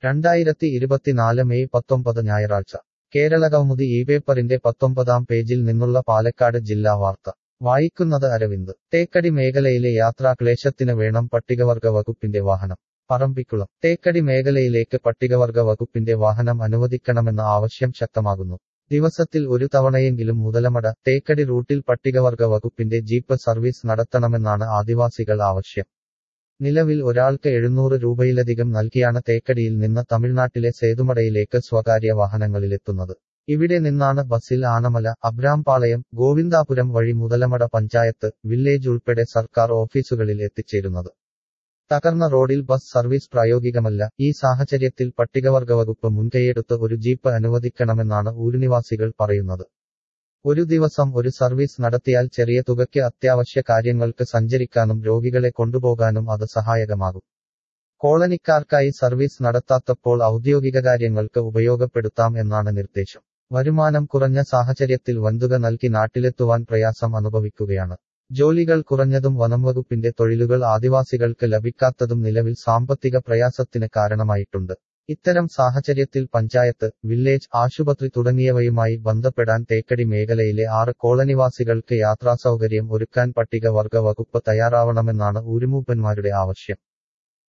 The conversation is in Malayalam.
രണ്ടായിരത്തി ഇരുപത്തിനാല് മെയ് പത്തൊമ്പത് ഞായറാഴ്ച കേരളകൗമുദി ഈ പേപ്പറിന്റെ പത്തൊമ്പതാം പേജിൽ നിന്നുള്ള പാലക്കാട് ജില്ലാ വാർത്ത വായിക്കുന്നത് അരവിന്ദ് തേക്കടി മേഖലയിലെ യാത്രാക്ലേശത്തിന് വേണം പട്ടികവർഗ വകുപ്പിന്റെ വാഹനം പറമ്പിക്കുളം തേക്കടി മേഖലയിലേക്ക് പട്ടികവർഗ വകുപ്പിന്റെ വാഹനം അനുവദിക്കണമെന്ന ആവശ്യം ശക്തമാകുന്നു ദിവസത്തിൽ ഒരു തവണയെങ്കിലും മുതലമട തേക്കടി റൂട്ടിൽ പട്ടികവർഗ വകുപ്പിന്റെ ജീപ്പ് സർവീസ് നടത്തണമെന്നാണ് ആദിവാസികൾ ആവശ്യം നിലവിൽ ഒരാൾക്ക് എഴുന്നൂറ് രൂപയിലധികം നൽകിയാണ് തേക്കടിയിൽ നിന്ന് തമിഴ്നാട്ടിലെ സേതുമടയിലേക്ക് സ്വകാര്യ വാഹനങ്ങളിലെത്തുന്നത് ഇവിടെ നിന്നാണ് ബസ്സിൽ ആനമല അബ്രാംപാളയം ഗോവിന്ദാപുരം വഴി മുതലമട പഞ്ചായത്ത് വില്ലേജ് ഉൾപ്പെടെ സർക്കാർ ഓഫീസുകളിൽ എത്തിച്ചേരുന്നത് തകർന്ന റോഡിൽ ബസ് സർവീസ് പ്രായോഗികമല്ല ഈ സാഹചര്യത്തിൽ പട്ടികവർഗ വകുപ്പ് മുൻകൈയെടുത്ത് ഒരു ജീപ്പ് അനുവദിക്കണമെന്നാണ് ഊരുനിവാസികൾ പറയുന്നത് ഒരു ദിവസം ഒരു സർവീസ് നടത്തിയാൽ ചെറിയ തുകയ്ക്ക് അത്യാവശ്യ കാര്യങ്ങൾക്ക് സഞ്ചരിക്കാനും രോഗികളെ കൊണ്ടുപോകാനും അത് സഹായകമാകും കോളനിക്കാർക്കായി സർവീസ് നടത്താത്തപ്പോൾ ഔദ്യോഗിക കാര്യങ്ങൾക്ക് ഉപയോഗപ്പെടുത്താം എന്നാണ് നിർദ്ദേശം വരുമാനം കുറഞ്ഞ സാഹചര്യത്തിൽ വന്തുക നൽകി നാട്ടിലെത്തുവാൻ പ്രയാസം അനുഭവിക്കുകയാണ് ജോലികൾ കുറഞ്ഞതും വനംവകുപ്പിന്റെ തൊഴിലുകൾ ആദിവാസികൾക്ക് ലഭിക്കാത്തതും നിലവിൽ സാമ്പത്തിക പ്രയാസത്തിന് കാരണമായിട്ടുണ്ട് ഇത്തരം സാഹചര്യത്തിൽ പഞ്ചായത്ത് വില്ലേജ് ആശുപത്രി തുടങ്ങിയവയുമായി ബന്ധപ്പെടാൻ തേക്കടി മേഖലയിലെ ആറ് കോളനിവാസികൾക്ക് യാത്രാസൗകര്യം ഒരുക്കാൻ പട്ടികവർഗ വകുപ്പ് തയ്യാറാവണമെന്നാണ് ഊരുമൂപ്പന്മാരുടെ ആവശ്യം